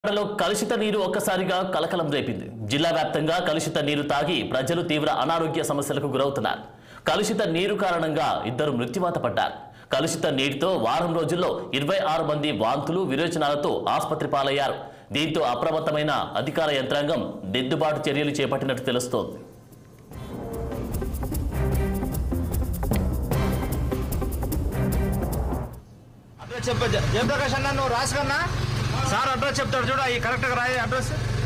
లో కలుషిత నీరు ఒక్కసారిగా కలకలం రేపింది జిల్లా వ్యాప్తంగా కలుషిత నీరు తాగి ప్రజలు తీవ్ర అనారోగ్య సమస్యలకు గురవుతున్నారు కలుషిత నీరు కారణంగా ఇద్దరు మృత్యువాత పడ్డారు కలుషిత నీటితో వారం రోజుల్లో ఇరవై ఆరు మంది వాంతులు విరోచనాలతో ఆసుపత్రి పాలయ్యారు దీంతో అప్రమత్తమైన అధికార యంత్రాంగం దిద్దుబాటు చర్యలు చేపట్టినట్టు తెలుస్తోంది అడ్రస్ చెప్ప జయప్రకాష్ అన్న నువ్వు రాసుకన్నా సార్ అడ్రస్ చెప్తాడు చూడ ఈ కరెక్ట్గా రాయి అడ్రస్